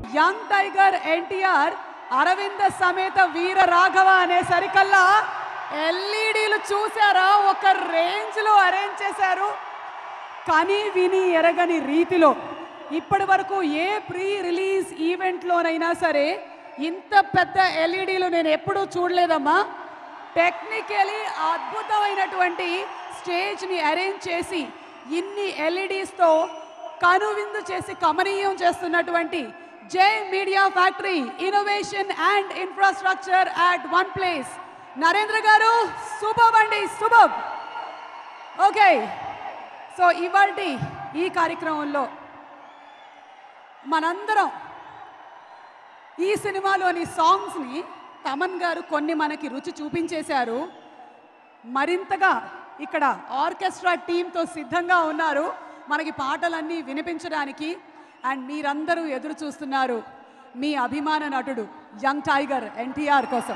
Young tiger NTR Aravinda Sametha Veera Raghava అనే సరికల్లా ఎల్ఈడీలు చూసారా ఒక రేంజ్లో అరేంజ్ చేశారు కని విని ఎరగని రీతిలో ఇప్పటి వరకు ఏ ప్రీ రిలీజ్ ఈవెంట్లోనైనా సరే ఇంత పెద్ద ఎల్ఈడీలు నేను ఎప్పుడూ చూడలేదమ్మా టెక్నికలీ అద్భుతమైనటువంటి స్టేజ్ని అరేంజ్ చేసి ఇన్ని ఎల్ఈడీస్తో కనువిందు చేసి కమనీయం చేస్తున్నటువంటి జై media factory innovation and infrastructure at one place Narendra గారు సూపర్ అండి సూపర్ ఓకే సో ఇవాళ ఈ కార్యక్రమంలో మనందరం ఈ సినిమాలోని సాంగ్స్ని తమన్ గారు కొన్ని మనకి రుచి చూపించేశారు మరింతగా ఇక్కడ ఆర్కెస్ట్రా టీంతో సిద్ధంగా ఉన్నారు మనకి పాటలన్నీ వినిపించడానికి అండ్ మీరందరూ ఎదురు చూస్తున్నారు మీ అభిమాన నటుడు యంగ్ టైగర్ ఎన్టీఆర్ కోసం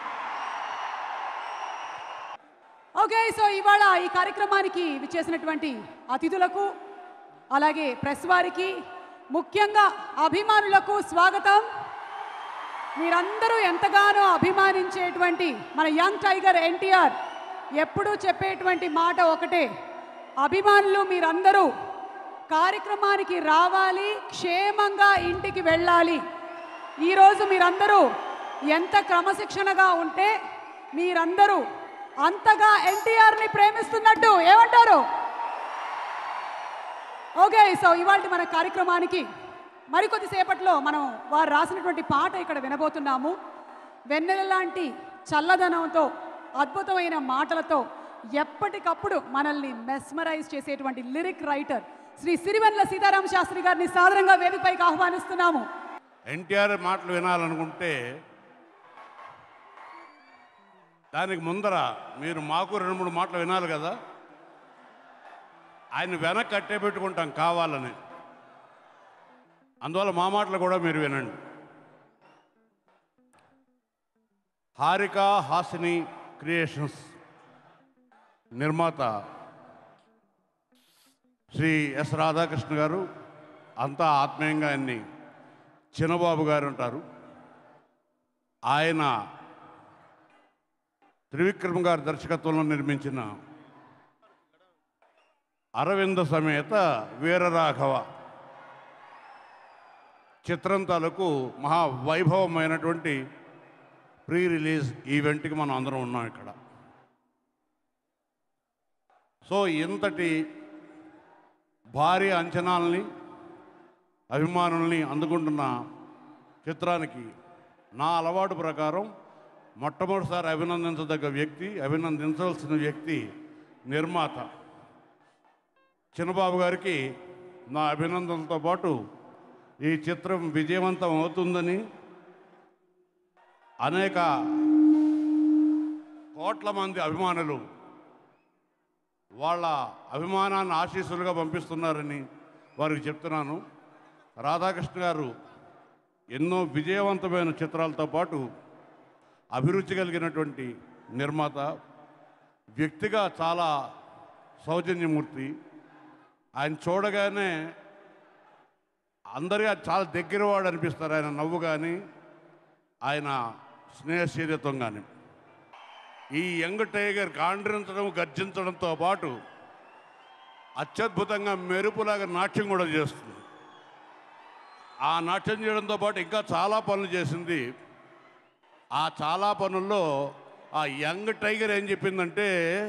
ఓకే సో ఇవాళ ఈ కార్యక్రమానికి విచ్చేసినటువంటి అతిథులకు అలాగే ప్రెస్ వారికి ముఖ్యంగా అభిమానులకు స్వాగతం మీరందరూ ఎంతగానో అభిమానించేటువంటి మన యంగ్ టైగర్ ఎన్టీఆర్ ఎప్పుడూ చెప్పేటువంటి మాట ఒకటే అభిమానులు మీరందరూ కార్యక్రమానికి రావాలి క్షేమంగా ఇంటికి వెళ్ళాలి ఈరోజు మీరందరూ ఎంత క్రమశిక్షణగా ఉంటే మీరందరూ అంతగా ఎన్టీఆర్ని ప్రేమిస్తున్నట్టు ఏమంటారు ఓకే సో ఇవాళ మన కార్యక్రమానికి మరికొద్ది సేపట్లో మనం వారు రాసినటువంటి పాట ఇక్కడ వినబోతున్నాము వెన్నెల లాంటి చల్లదనంతో అద్భుతమైన మాటలతో ఎప్పటికప్పుడు మనల్ని మెస్మరైజ్ చేసేటువంటి లిరిక్ రైటర్ శ్రీ సిరివెన్నెల సీతారామ శాస్త్రి గారిని సాదరంగా వేదికపైకి ఆహ్వానిస్తున్నాము ఎన్టీఆర్ మాటలు వినాలనుకుంటే దానికి ముందర మీరు మాకు రెండు మూడు మాటలు వినాలి కదా ఆయన వెనక్కి కట్టే పెట్టుకుంటాం కావాలని అందువల్ల మా మాటలు కూడా మీరు వినండి హారిక హాసిని క్రియేషన్స్ నిర్మాత శ్రీ ఎస్ రాధాకృష్ణ గారు అంతా ఆత్మీయంగా ఆయన్ని చిన్నబాబు గారు ఉంటారు ఆయన త్రివిక్రమ్ గారి దర్శకత్వంలో నిర్మించిన అరవింద సమేత వీరరాఘవ చిత్రం తాలూకు మహా వైభవమైనటువంటి ప్రీ రిలీజ్ ఈవెంట్కి మనం అందరం ఉన్నాం ఇక్కడ సో ఇంతటి భారీ అంచనాలని అభిమానుల్ని అందుకుంటున్న చిత్రానికి నా అలవాటు ప్రకారం మొట్టమొదటిసారి అభినందించదగ్గ వ్యక్తి అభినందించవలసిన వ్యక్తి నిర్మాత చిన్నబాబు గారికి నా అభినందనతో పాటు ఈ చిత్రం విజయవంతం అవుతుందని అనేక కోట్ల మంది అభిమానులు వాళ్ళ అభిమానాన్ని ఆశీస్సులుగా పంపిస్తున్నారని వారికి చెప్తున్నాను రాధాకృష్ణ గారు ఎన్నో విజయవంతమైన చిత్రాలతో పాటు అభిరుచి కలిగినటువంటి నిర్మాత వ్యక్తిగా చాలా సౌజన్యమూర్తి ఆయన చూడగానే అందరికీ చాలా దగ్గరవాడు అనిపిస్తారు ఆయన నవ్వు కానీ ఆయన స్నేహశీలత్వం కానీ ఈ యంగ్ టైగర్ కాండ్రించడం గర్జించడంతో పాటు అత్యద్భుతంగా మెరుపులాగా నాట్యం కూడా చేస్తుంది ఆ నాట్యం చేయడంతో పాటు ఇంకా చాలా పనులు చేసింది ఆ చాలా పనుల్లో ఆ యంగ్ టైగర్ ఏం చెప్పిందంటే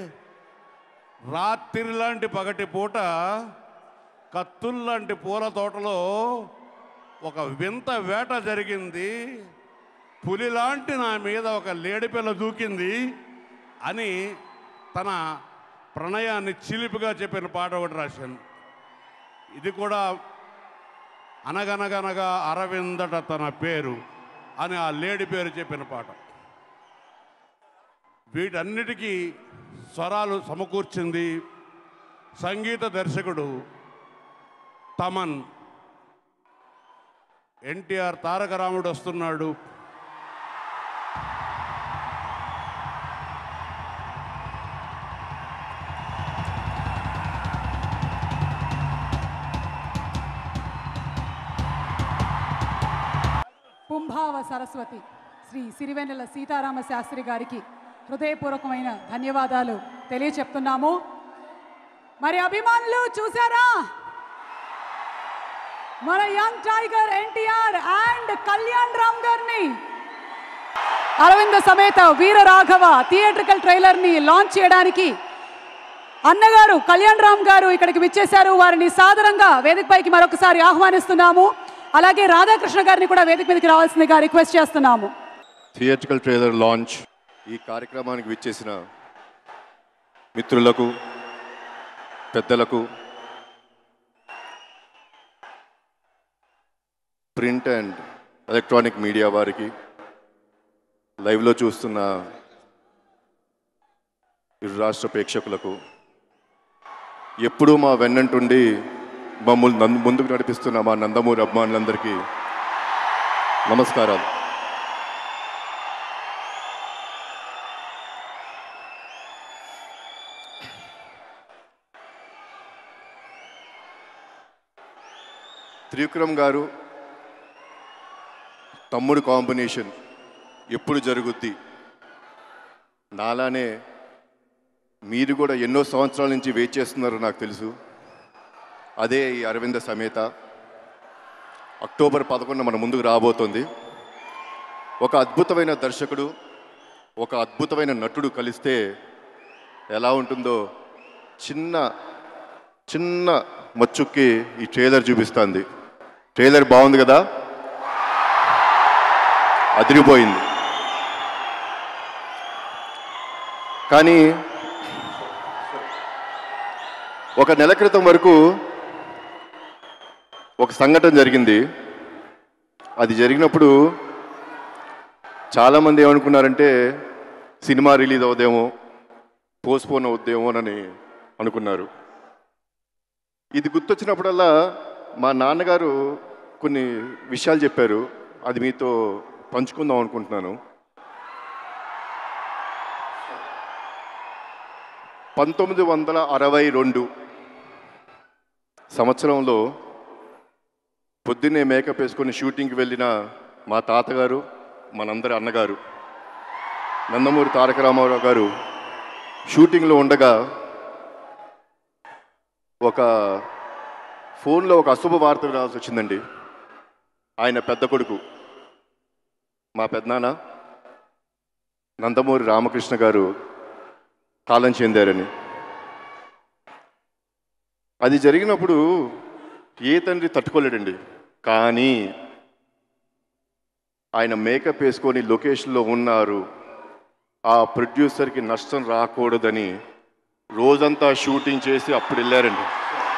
రాత్రి లాంటి పగటి పూట కత్తుల్లాంటి పూల తోటలో ఒక వింత వేట జరిగింది పులిలాంటి నా మీద ఒక లేడిపిల్ల దూకింది అని తన ప్రణయాన్ని చిలిపిగా చెప్పిన పాట ఒకటి రాశాను ఇది కూడా అనగనగనగా అరవిందట తన పేరు అని ఆ లేడి పేరు చెప్పిన పాట వీటన్నిటికీ స్వరాలు సమకూర్చింది సంగీత దర్శకుడు తమన్ ఎన్టీఆర్ తారక రాముడు వస్తున్నాడు సంభావ సరస్వతి శ్రీ సిరివెన్నెల సీతారామ శాస్త్రి గారికి హృదయపూర్వకమైన ధన్యవాదాలు తెలియచెప్తున్నాము మరి అభిమానులు చూసారా మన young tiger NTR and Kalyan Ram గారిని అరవింద సమేత వీర రాఘవ థియేట్రికల్ ట్రైలర్ ని లాంచ్ చేయడానికి అన్నగారు కళ్యాణ్ రామ్ గారు ఇక్కడికి విచ్చేశారు వారిని సాదరంగా వేదికపైకి మరొకసారి ఆహ్వానిస్తున్నాము అలాగే రాధాకృష్ణ గారిని కూడా వేదిక మీదకి రావాల్సిందిగా రిక్వెస్ట్ చేస్తున్నాము థియేట్రికల్ ట్రైలర్ లాంచ్ ఈ కార్యక్రమానికి విచ్చేసిన మిత్రులకు పెద్దలకు ప్రింట్ అండ్ ఎలక్ట్రానిక్ మీడియా వారికి లైవ్లో చూస్తున్న ఇరు రాష్ట్ర ప్రేక్షకులకు ఎప్పుడూ మా వెన్నంటుండి మమ్మల్ని నందు ముందుకు నడిపిస్తున్న మా నందమూరి అభిమానులందరికీ నమస్కారాలు త్రివిక్రమ్ గారు తమ్ముడు కాంబినేషన్ ఎప్పుడు జరుగుద్ది నాలానే మీరు కూడా ఎన్నో సంవత్సరాల నుంచి వెయిట్ చేస్తున్నారు నాకు తెలుసు అదే ఈ అరవింద సమేత అక్టోబర్ పదకొండున మన ముందుకు రాబోతుంది ఒక అద్భుతమైన దర్శకుడు ఒక అద్భుతమైన నటుడు కలిస్తే ఎలా ఉంటుందో చిన్న చిన్న మచ్చుక్కి ఈ ట్రైలర్ చూపిస్తుంది ట్రైలర్ బాగుంది కదా అదిరిపోయింది కానీ ఒక నెల క్రితం వరకు ఒక సంఘటన జరిగింది అది జరిగినప్పుడు చాలామంది ఏమనుకున్నారంటే సినిమా రిలీజ్ అవుదేమో పోస్ట్పోన్ అవుద్దేమోనని అనుకున్నారు ఇది గుర్తొచ్చినప్పుడల్లా మా నాన్నగారు కొన్ని విషయాలు చెప్పారు అది మీతో పంచుకుందాం అనుకుంటున్నాను పంతొమ్మిది వందల అరవై రెండు సంవత్సరంలో పొద్దున్నే మేకప్ వేసుకొని షూటింగ్కి వెళ్ళిన మా తాతగారు మనందరి అన్నగారు నందమూరి తారక రామారావు గారు షూటింగ్లో ఉండగా ఒక ఫోన్లో ఒక అశుభ వార్త వినాల్సి వచ్చిందండి ఆయన పెద్ద కొడుకు మా పెద్దనాన్న నందమూరి రామకృష్ణ గారు కాలం చెందారని అది జరిగినప్పుడు ఏ తండ్రి తట్టుకోలేడండి కానీ ఆయన మేకప్ వేసుకొని లొకేషన్లో ఉన్నారు ఆ ప్రొడ్యూసర్కి నష్టం రాకూడదని రోజంతా షూటింగ్ చేసి అప్పుడు వెళ్ళారండి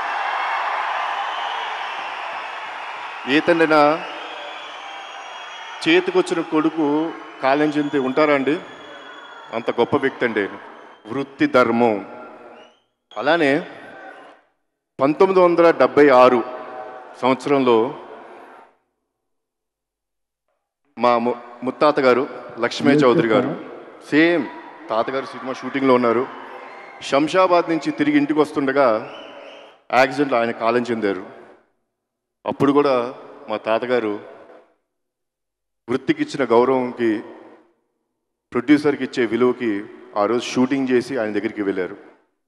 ఏ తండ్రినా చేతికొచ్చిన కొడుకు కాలం చెంది ఉంటారా అండి అంత గొప్ప వ్యక్తి అండి ఆయన. వృత్తి ధర్మం అలానే పంతొమ్మిది వందల డెబ్బై ఆరు సంవత్సరంలో మా ము ముత్తాత గారు లక్ష్మీ చౌదరి గారు సేమ్ తాతగారు సినిమా షూటింగ్లో ఉన్నారు శంషాబాద్ నుంచి తిరిగి ఇంటికి వస్తుండగా యాక్సిడెంట్లో ఆయన కాలం చెందారు అప్పుడు కూడా మా తాతగారు వృత్తికి ఇచ్చిన గౌరవంకి ప్రొడ్యూసర్కి ఇచ్చే విలువకి ఆ రోజు షూటింగ్ చేసి ఆయన దగ్గరికి వెళ్ళారు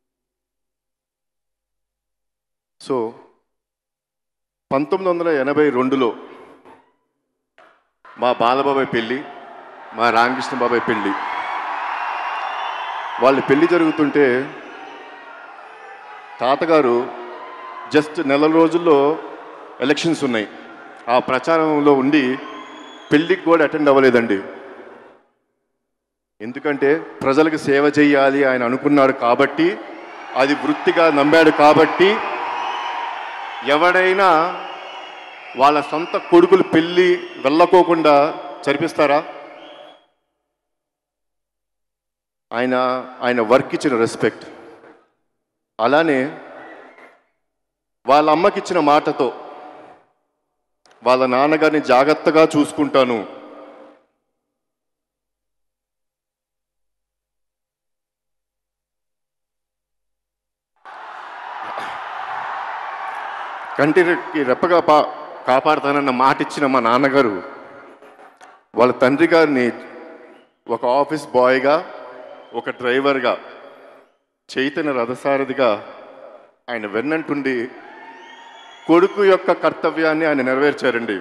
సో పంతొమ్మిది వందల ఎనభై రెండులో మా బాలబాబాయ్ పెళ్ళి మా రామకృష్ణ బాబాయ్ పెళ్ళి వాళ్ళ పెళ్ళి జరుగుతుంటే తాతగారు జస్ట్ నెల రోజుల్లో ఎలక్షన్స్ ఉన్నాయి ఆ ప్రచారంలో ఉండి పెళ్ళికి కూడా అటెండ్ అవ్వలేదండి ఎందుకంటే ప్రజలకు సేవ చేయాలి ఆయన అనుకున్నాడు కాబట్టి అది వృత్తిగా నమ్మాడు కాబట్టి ఎవడైనా వాళ్ళ సొంత కొడుకులు పెళ్ళి వెళ్ళకోకుండా చరిపిస్తారా ఆయన ఆయన వర్క్ ఇచ్చిన రెస్పెక్ట్ అలానే వాళ్ళ అమ్మకి ఇచ్చిన మాటతో వాళ్ళ నాన్నగారిని జాగ్రత్తగా చూసుకుంటాను కంటికి రెప్పగా పా కాపాడుతానన్న మాట ఇచ్చిన మా నాన్నగారు వాళ్ళ తండ్రి గారిని ఒక ఆఫీస్ బాయ్గా ఒక డ్రైవర్గా చైతన్య రథసారథిగా ఆయన వెన్నంటుండి కొడుకు యొక్క కర్తవ్యాన్ని ఆయన నెరవేర్చారండి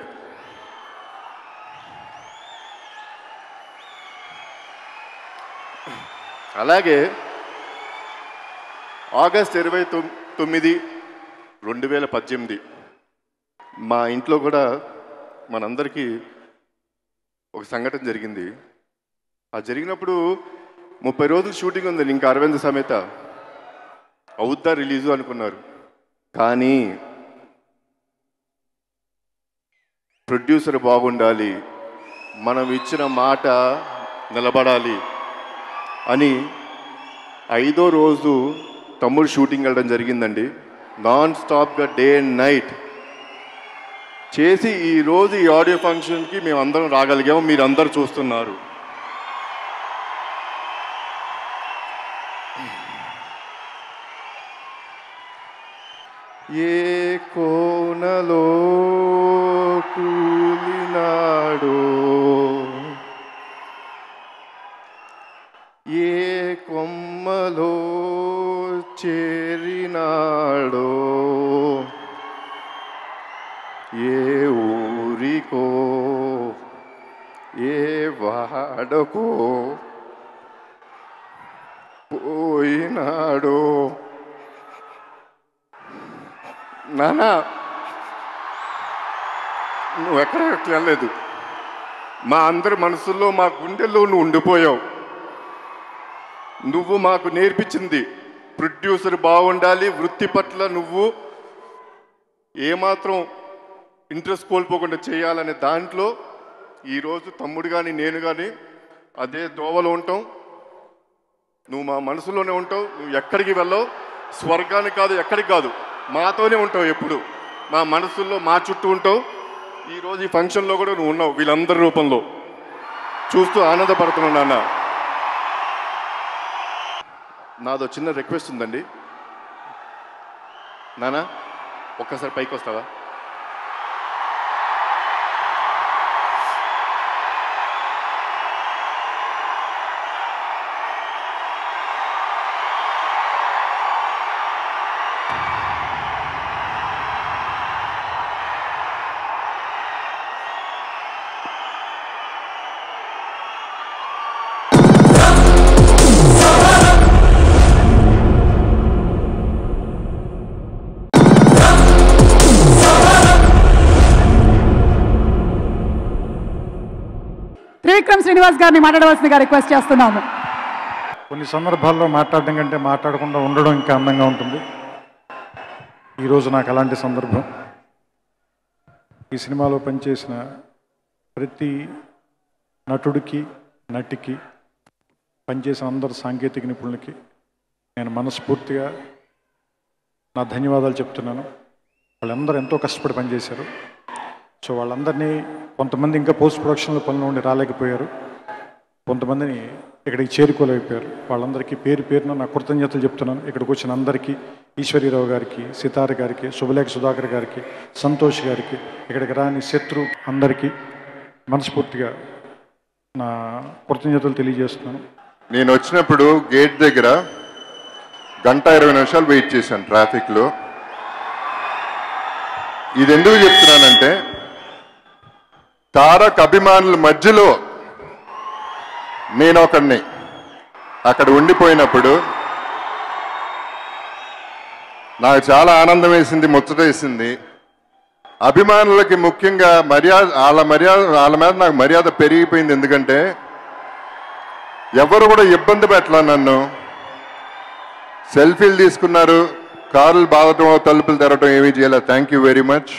అలాగే ఆగస్ట్ ఇరవై తొమ్- తొమ్మిది రెండు వేల పద్దెనిమిది మా ఇంట్లో కూడా మనందరికీ ఒక సంఘటన జరిగింది ఆ జరిగినప్పుడు ముప్పై రోజులు షూటింగ్ ఉందండి ఇంకా అరవింద్ సమేత అవుద్దా రిలీజు అనుకున్నారు కానీ ప్రొడ్యూసర్ బాగుండాలి మనం ఇచ్చిన మాట నిలబడాలి అని ఐదో రోజు తమ్ముడు షూటింగ్ వెళ్ళడం జరిగిందండి నాన్ స్టాప్గా డే అండ్ నైట్ చేసి ఈ రోజు ఈ ఆడియో ఫంక్షన్కి మేము అందరం రాగలిగాము మీరు అందరు చూస్తున్నారు ఏ కోనలో కూలినాడో ఏ కొమ్మలో చేరినాడో ఏ ఊరికో ఏ వాడకో పోయినాడో నానా నువ్వు ఎక్కడికి వెళ్ళలేదు మా అందరి మనసుల్లో మా గుండెల్లో నువ్వు ఉండిపోయావు నువ్వు మాకు నేర్పించింది ప్రొడ్యూసర్ బాగుండాలి వృత్తి పట్ల నువ్వు ఏమాత్రం ఇంట్రెస్ట్ కోల్పోకుండా చేయాలనే దాంట్లో ఈరోజు తమ్ముడు కానీ నేను కానీ అదే దోవలో ఉంటాం నువ్వు మా మనసులోనే ఉంటావు నువ్వు ఎక్కడికి వెళ్ళవు స్వర్గానికి కాదు ఎక్కడికి కాదు మాతోనే ఉంటావు ఎప్పుడు మా మనసుల్లో మా చుట్టూ ఉంటావు ఈరోజు ఈ ఫంక్షన్లో కూడా నువ్వు ఉన్నావు వీళ్ళందరి రూపంలో చూస్తూ ఆనందపడుతున్నావు నాన్న నాదో చిన్న రిక్వెస్ట్ ఉందండి నానా ఒక్కసారి పైకి వస్తావా త్రివిక్రమ్ శ్రీనివాస్ గారిని మాట్లాడవలసిందిగా రిక్వెస్ట్ చేస్తున్నాము కొన్ని సందర్భాల్లో మాట్లాడడం కంటే మాట్లాడకుండా ఉండడం ఇంకా అందంగా ఉంటుంది ఈరోజు నాకు అలాంటి సందర్భం ఈ సినిమాలో పనిచేసిన ప్రతి నటుడికి నటికి పనిచేసిన అందరు సాంకేతిక నిపుణులకి నేను మనస్ఫూర్తిగా నా ధన్యవాదాలు చెప్తున్నాను వాళ్ళందరూ ఎంతో కష్టపడి పనిచేశారు సో వాళ్ళందరినీ కొంతమంది ఇంకా పోస్ట్ ప్రొడక్షన్లో పనులు ఉండి రాలేకపోయారు కొంతమందిని ఇక్కడికి చేరుకోలేకపోయారు వాళ్ళందరికీ పేరు పేరున నా కృతజ్ఞతలు చెప్తున్నాను ఇక్కడికి వచ్చిన అందరికీ ఈశ్వరీరావు గారికి సితార గారికి శుభలేఖ సుధాకర్ గారికి సంతోష్ గారికి ఇక్కడికి రాని శత్రు అందరికీ మనస్ఫూర్తిగా నా కృతజ్ఞతలు తెలియజేస్తున్నాను నేను వచ్చినప్పుడు గేట్ దగ్గర గంట ఇరవై నిమిషాలు వెయిట్ చేశాను ట్రాఫిక్లో ఇది ఎందుకు చెప్తున్నానంటే తారక్ అభిమానుల మధ్యలో నేను ఒకడిని అక్కడ ఉండిపోయినప్పుడు నాకు చాలా ఆనందం వేసింది ముచ్చట వేసింది అభిమానులకి ముఖ్యంగా మర్యాద వాళ్ళ మర్యాద వాళ్ళ మీద నాకు మర్యాద పెరిగిపోయింది ఎందుకంటే ఎవరు కూడా ఇబ్బంది పెట్టలే నన్ను సెల్ఫీలు తీసుకున్నారు కార్లు బాగటం తలుపులు తెరవటం ఏమీ చేయలేదు థ్యాంక్ యూ వెరీ మచ్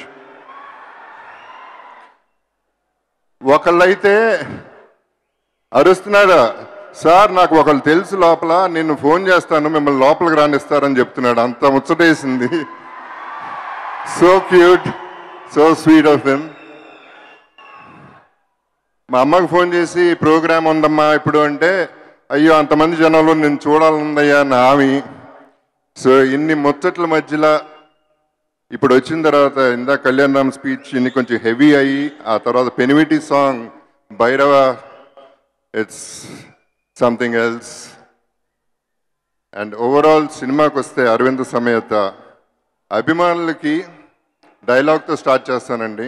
ఒకళ్ళైతే అరుస్తున్నాడు సార్ నాకు ఒకళ్ళు తెలుసు లోపల నేను ఫోన్ చేస్తాను మిమ్మల్ని లోపలికి రానిస్తారని చెప్తున్నాడు అంత ముచ్చటేసింది so cute so sweet of him మా అమ్మకి ఫోన్ చేసి ప్రోగ్రామ్ ఉందమ్మా ఇప్పుడు అంటే అయ్యో అంతమంది జనంలో నేను చూడాలనుందయ్యా నా ఆమె సో ఇన్ని ముచ్చట్ల మధ్యలో ఇప్పుడు వచ్చిన తర్వాత ఇందా కళ్యాణ్ రామ్ స్పీచ్ ఇన్ని కొంచెం హెవీ అయ్యి ఆ తర్వాత Penimiti song Bhairava it's something else and overall సినిమాకి వస్తే అరవింద్ సమేత అభిమానులకి డైలాగ్తో స్టార్ట్ చేస్తానండి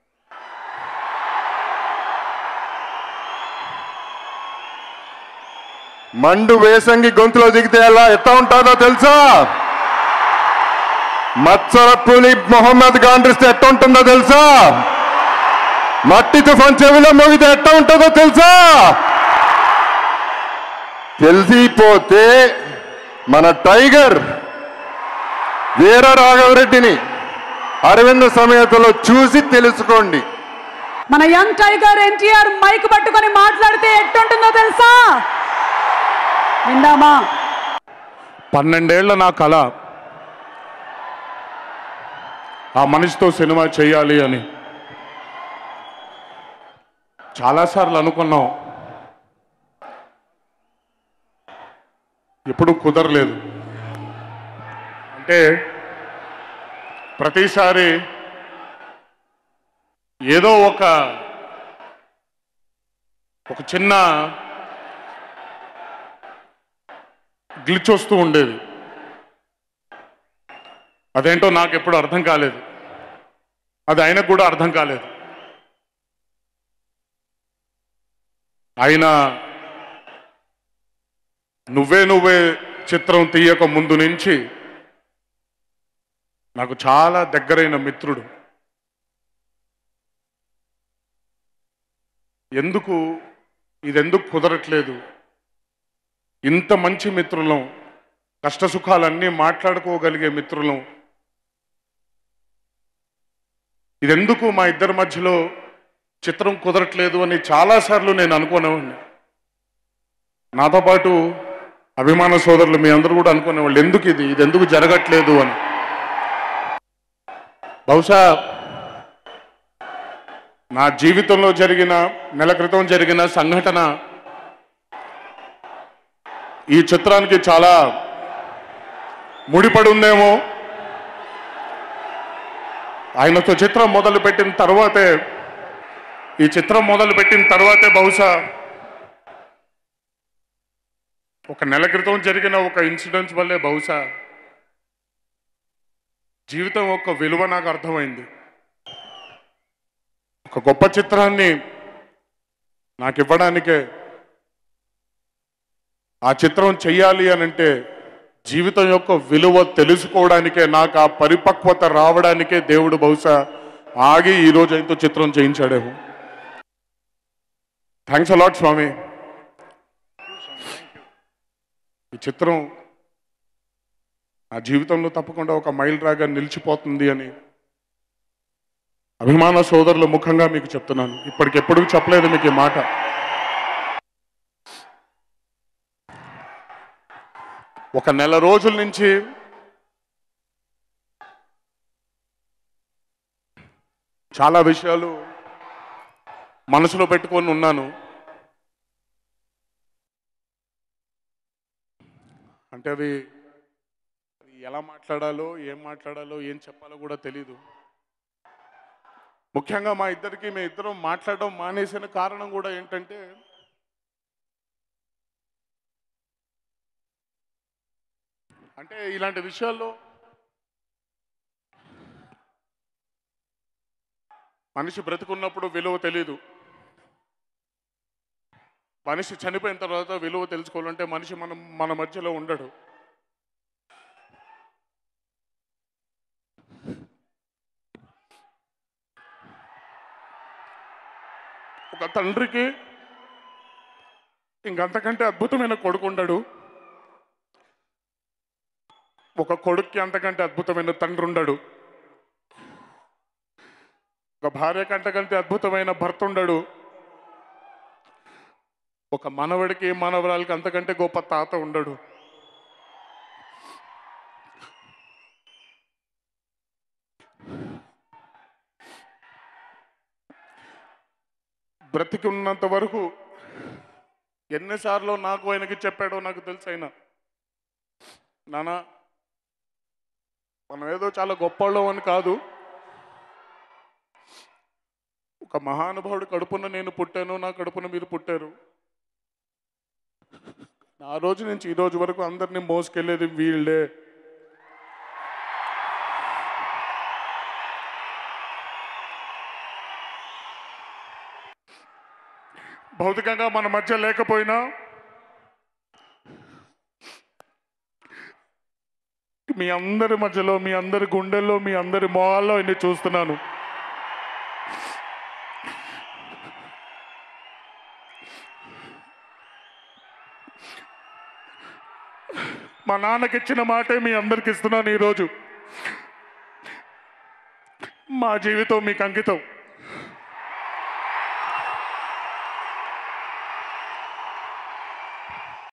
మండు వేసంగి గొంతులో దిగితే ఎలా ఎట్లా ఉంటుందో తెలుసా మత్సర పులి మొహమ్మద్ గాండ్రిస్తే ఎట్లా ఉంటుందో తెలుసా మట్టి తుఫాన్ చెవిలో మోగితే ఎట్లా ఉంటుందో తెలుసా తెలిసిపోతే మన టైగర్ వీర రాఘవరెడ్డిని అరవింద సమేతలో చూసి తెలుసుకోండి మన యంగ్ టైగర్ ఎన్టీఆర్ మైక్ పట్టుకొని మాట్లాడితే ఎట్టుంటుందో తెలుసా విందామా పన్నెండేళ్ల నా కళ ఆ మనిషితో సినిమా చేయాలి అని చాలాసార్లు అనుకున్నాం ఎప్పుడు కుదరలేదు అంటే ప్రతిసారి ఏదో ఒక ఒక చిన్న గ్లిచ్ వస్తూ ఉండేది అదేంటో నాకు ఎప్పుడు అర్థం కాలేదు అది ఆయనకు కూడా అర్థం కాలేదు ఆయన నువ్వే నువ్వే చిత్రం తీయక ముందు నుంచి నాకు చాలా దగ్గరైన మిత్రుడు ఎందుకు ఇదెందుకు కుదరట్లేదు ఇంత మంచి మిత్రులం కష్ట సుఖాలన్నీ మాట్లాడుకోగలిగే మిత్రులం ఇదెందుకు మా ఇద్దరి మధ్యలో చిత్రం కుదరట్లేదు అని చాలాసార్లు నేను అనుకునేవాడిని నాతో పాటు అభిమాన సోదరులు మీ అందరూ కూడా అనుకునేవాళ్ళు ఎందుకు ఇది ఇది ఎందుకు జరగట్లేదు అని బహుశా నా జీవితంలో జరిగిన నెల క్రితం జరిగిన సంఘటన ఈ చిత్రానికి చాలా ముడిపడి ఉందేమో ఆయనతో చిత్రం మొదలు పెట్టిన తర్వాతే ఈ చిత్రం మొదలు పెట్టిన తర్వాతే బహుశా ఒక నెల క్రితం జరిగిన ఒక ఇన్సిడెంట్స్ వల్లే బహుశా జీవితం యొక్క విలువ నాకు అర్థమైంది ఒక గొప్ప చిత్రాన్ని నాకు ఇవ్వడానికే ఆ చిత్రం చెయ్యాలి అని అంటే జీవితం యొక్క విలువ తెలుసుకోవడానికే నాకు ఆ పరిపక్వత రావడానికే దేవుడు బహుశా ఆగి ఈ రోజు ఆయనతో చిత్రం చేయించాడేమో థ్యాంక్స్ అలాట్ స్వామి ఈ చిత్రం నా జీవితంలో తప్పకుండా ఒక మైల్ రాగా నిలిచిపోతుంది అని అభిమాన సోదరుల ముఖంగా మీకు చెప్తున్నాను ఇప్పటికెప్పుడు చెప్పలేదు మీకు ఈ మాట ఒక నెల రోజుల నుంచి చాలా విషయాలు మనసులో పెట్టుకొని ఉన్నాను అంటే అవి అవి ఎలా మాట్లాడాలో ఏం మాట్లాడాలో ఏం చెప్పాలో కూడా తెలీదు ముఖ్యంగా మా ఇద్దరికి మేము ఇద్దరం మాట్లాడడం మానేసిన కారణం కూడా ఏంటంటే అంటే ఇలాంటి విషయాల్లో మనిషి బ్రతుకున్నప్పుడు విలువ తెలీదు మనిషి చనిపోయిన తర్వాత విలువ తెలుసుకోవాలంటే మనిషి మనం మన మధ్యలో ఉండడు ఒక తండ్రికి ఇంకంతకంటే అద్భుతమైన కొడుకు ఉండడు ఒక కొడుక్కి అంతకంటే అద్భుతమైన తండ్రి ఉండడు ఒక భార్య కంటకంటే అద్భుతమైన భర్త ఉండడు ఒక మనవడికి మనవరాలకి అంతకంటే గొప్ప తాత ఉండడు బ్రతికి ఉన్నంత వరకు ఎన్నిసార్లు నాకు ఆయనకి చెప్పాడో నాకు తెలుసు ఆయన నానా మనం ఏదో చాలా గొప్పవాళ్ళం అని కాదు ఒక మహానుభావుడు కడుపున నేను పుట్టాను నా కడుపున మీరు పుట్టారు ఆ రోజు నుంచి ఈ రోజు వరకు అందరినీ మోసుకెళ్ళేది వీళ్ళే భౌతికంగా మన మధ్య లేకపోయినా మీ అందరి మధ్యలో మీ అందరి గుండెల్లో మీ అందరి మొహాల్లో ఇన్ని చూస్తున్నాను మా నాన్నకి ఇచ్చిన మాటే మీ అందరికి ఇస్తున్నాను ఈరోజు మా జీవితం మీకు అంకితం